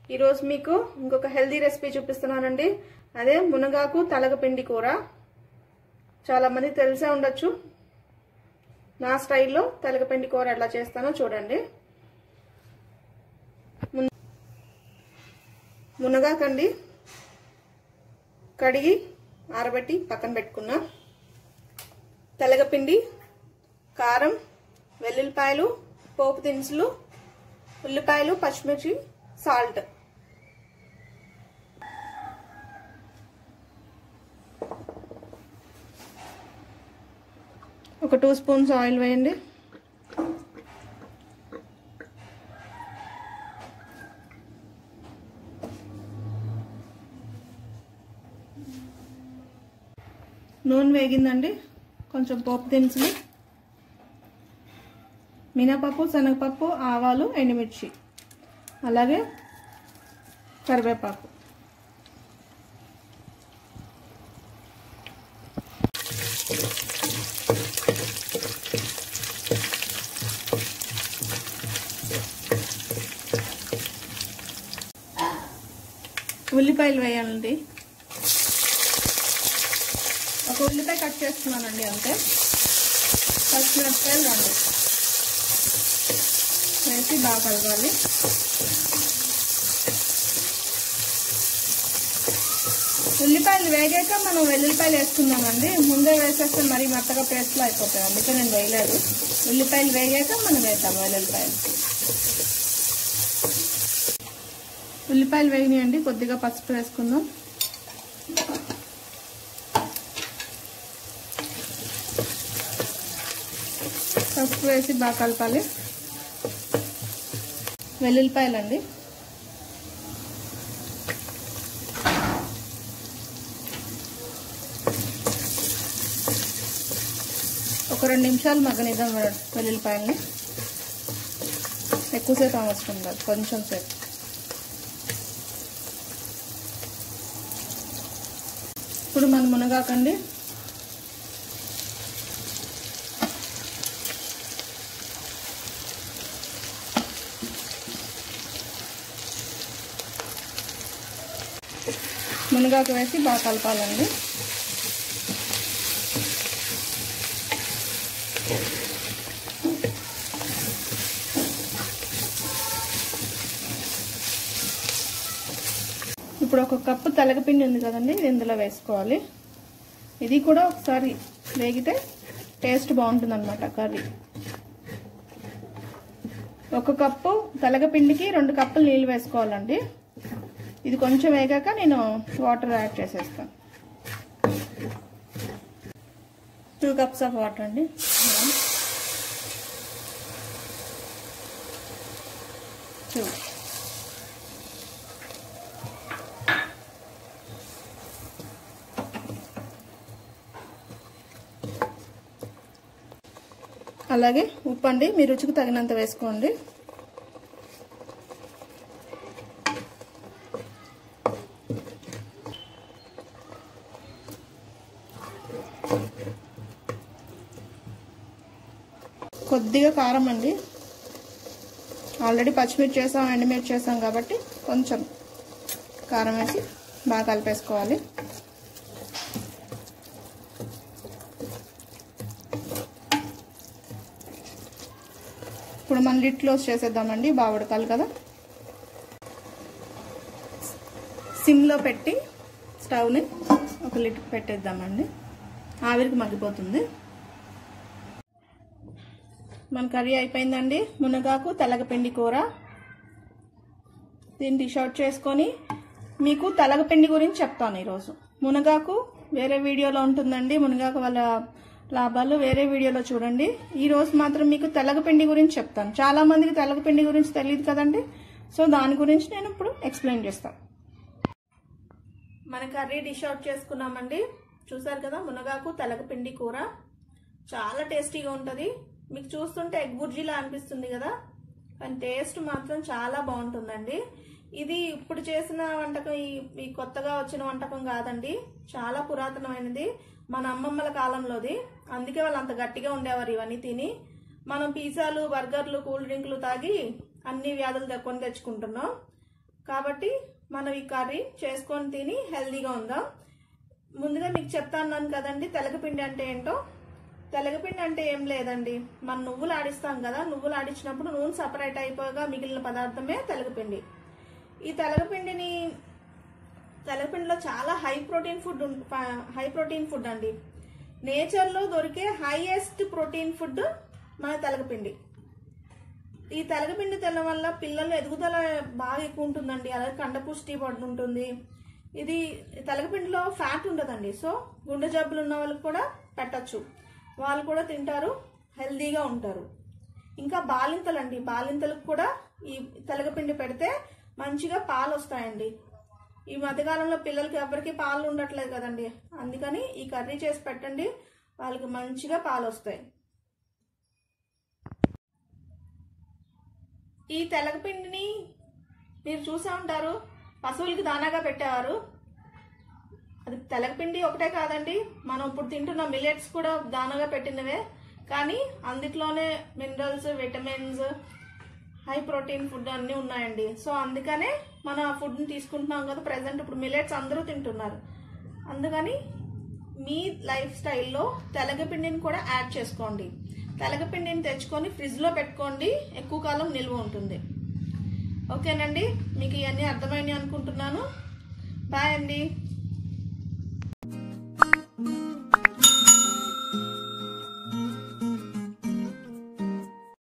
ఈరోజు మీకు ఇంకొక హెల్దీ రెసిపీ చూపిస్తున్నానండి అదే మునగాకు తలగపిండి కూర చాలా మంది తెలిసే ఉండొచ్చు నా స్టైల్లో తెలగపిండి కూర ఎట్లా చేస్తానో చూడండి మున్- మునగాకండి కడిగి ఆరబెట్టి పక్కన పెట్టుకున్నా తెలగపిండి కారం వెల్లుల్లిపాయలు పోపు దినుసులు ఉల్లిపాయలు పచ్చిమిర్చి సాల్ట్ ఒక టూ స్పూన్స్ ఆయిల్ వేయండి నూనె వేగిందండి కొంచెం పోపు దినుసులు మినపప్పు శనగపప్పు ఆవాలు ఎండుమిర్చి అలాగే కరివేపాకు ఉల్లిపాయలు వేయాలండి ఒక ఉల్లిపాయ కట్ చేస్తున్నానండి అంతే పచ్చిమిరపకాయలు రెండు వేసి బాగా కలగాలి ఉల్లిపాయలు వేగాక మనం వెల్లుల్లిపాయలు వేసుకుందామండి ముందే వేసేస్తే మరీ మెత్తగా పేస్ట్లో అయిపోతాయి అందుకే నేను వేయలేదు ఉల్లిపాయలు వేగాక మనం వేద్దాం వెల్లుల్లిపాయలు ఉల్లిపాయలు వేగినాయండి కొద్దిగా పసుపు వేసుకుందాం పసుపు వేసి బాగా కలపాలి వెల్లుల్లిపాయలండి ఒక రెండు నిమిషాలు మగ్గనిద్దాం వెల్లుల్లిపాయల్ని ఎక్కువసేపు అవసరం కాదు కొంచెం సేపు ఇప్పుడు మనం మునగాకండి మునగాకు వేసి బాగా కలపాలండి ఇప్పుడు ఒక కప్పు తెలగపిండి ఉంది కదండి ఇది ఇందులో వేసుకోవాలి ఇది కూడా ఒకసారి వేగితే టేస్ట్ బాగుంటుంది అనమాట కర్రీ ఒక కప్పు తెలగపిండికి రెండు కప్పులు నీళ్ళు వేసుకోవాలండి ఇది కొంచెం వేగాక నేను వాటర్ యాడ్ చేసేస్తాను టూ కప్స్ ఆఫ్ వాటర్ అండి టూ అలాగే ఉప్పు అండి మీ రుచికి తగినంత వేసుకోండి కొద్దిగా కారం అండి ఆల్రెడీ పచ్చిమిర్చి చేసాం ఎండుమిర్చి చేసాం కాబట్టి కొంచెం కారం వేసి బాగా కలిపేసుకోవాలి ఇప్పుడు మనం లిడ్ క్లోజ్ చేసేద్దామండి బాగా ఉడకాలి కదా సిమ్లో పెట్టి స్టవ్ని ఒక లిడ్ పెట్టేద్దామండి ఆవిరికి మగ్గిపోతుంది మన కర్రీ అయిపోయిందండి మునగాకు తెల్లగపిండి కూర దీన్ని డిష్ అవుట్ చేసుకొని మీకు తెల్లగపిండి గురించి చెప్తాను ఈరోజు మునగాకు వేరే వీడియోలో ఉంటుందండి మునగాకు వాళ్ళ లాభాలు వేరే వీడియోలో చూడండి ఈ రోజు మాత్రం మీకు తెల్లగపిండి గురించి చెప్తాను చాలా మందికి తెల్లగపిండి గురించి తెలియదు కదండి సో దాని గురించి నేను ఇప్పుడు ఎక్స్ప్లెయిన్ చేస్తాను మన కర్రీ డిష్ అవుట్ చేసుకున్నామండి చూసారు కదా మునగాకు తెల్లగపిండి కూర చాలా టేస్టీగా ఉంటుంది మీకు చూస్తుంటే ఎగ్ బుర్జీలా అనిపిస్తుంది కదా కానీ టేస్ట్ మాత్రం చాలా బాగుంటుందండి ఇది ఇప్పుడు చేసిన వంటకం ఈ ఈ కొత్తగా వచ్చిన వంటకం కాదండి చాలా పురాతనమైనది మన అమ్మమ్మల కాలంలోది అందుకే వాళ్ళు అంత గట్టిగా ఉండేవారు ఇవన్నీ తిని మనం పిజ్జాలు బర్గర్లు కూల్ డ్రింక్లు తాగి అన్ని వ్యాధులు కొని తెచ్చుకుంటున్నాం కాబట్టి మనం ఈ కర్రీ చేసుకొని తిని హెల్దీగా ఉందాం ముందుగా మీకు చెప్తాను కదండి తెలగపిండి అంటే ఏంటో తెలగపిండి అంటే ఏం లేదండి మనం నువ్వులు ఆడిస్తాం కదా నువ్వులు ఆడించినప్పుడు నూనె సపరేట్ అయిపోగా మిగిలిన పదార్థమే తెలగపిండి ఈ తెలగపిండిని తెలగపిండిలో చాలా హై ప్రోటీన్ ఫుడ్ ఉం- ప- హై ప్రోటీన్ ఫుడ్ అండి నేచర్లో దొరికే హైయెస్ట్ ప్రోటీన్ ఫుడ్ మన తెలగపిండి ఈ తెలగపిండి తినడం వల్ల పిల్లల ఎదుగుదల బాగా ఎక్కువ ఉంటుందండి అలాగే కండపుష్టి పడి ఉంటుంది ఇది తెలగపిండిలో ఫ్యాట్ ఉండదండి సో గుండె జబ్బులు ఉన్న వాళ్ళకి కూడా పెట్టచ్చు వాళ్ళు కూడా తింటారు హెల్దీగా ఉంటారు ఇంకా బాలింతలండి బాలింతలకు కూడా ఈ తెలగపిండి పెడితే మంచిగా పాలు వస్తాయండి ఈ మధ్యకాలంలో పిల్లలకి ఎవరికి పాలు ఉండట్లేదు కదండి అందుకని ఈ కర్రీ చేసి పెట్టండి వాళ్ళకి మంచిగా పాలు వస్తాయి ఈ తెలగపిండిని మీరు చూసే ఉంటారు పశువులకి దానాగా పెట్టేవారు అది తెలగపిండి ఒకటే కాదండి మనం ఇప్పుడు తింటున్న మిల్లెట్స్ కూడా దానాగా పెట్టినవే కానీ అందులోనే minerals vitamins high protein food అన్నీ ఉన్నాయండి సో అందుకనే మనం ఆ ఫుడ్ని తీసుకుంటున్నాం కదా ప్రజెంట్ ఇప్పుడు మిల్లెట్స్ అందరూ తింటున్నారు అందుకని మీ లైఫ్ స్టైల్లో తెలగపిండిని కూడా యాడ్ చేసుకోండి తెలగపిండిని తెచ్చుకొని ఫ్రిడ్జ్లో పెట్టుకోండి ఎక్కువ కాలం నిల్వ ఉంటుంది ఓకేనండి మీకు ఇవన్నీ అర్థమైనాయి అనుకుంటున్నాను బాయ్ అండి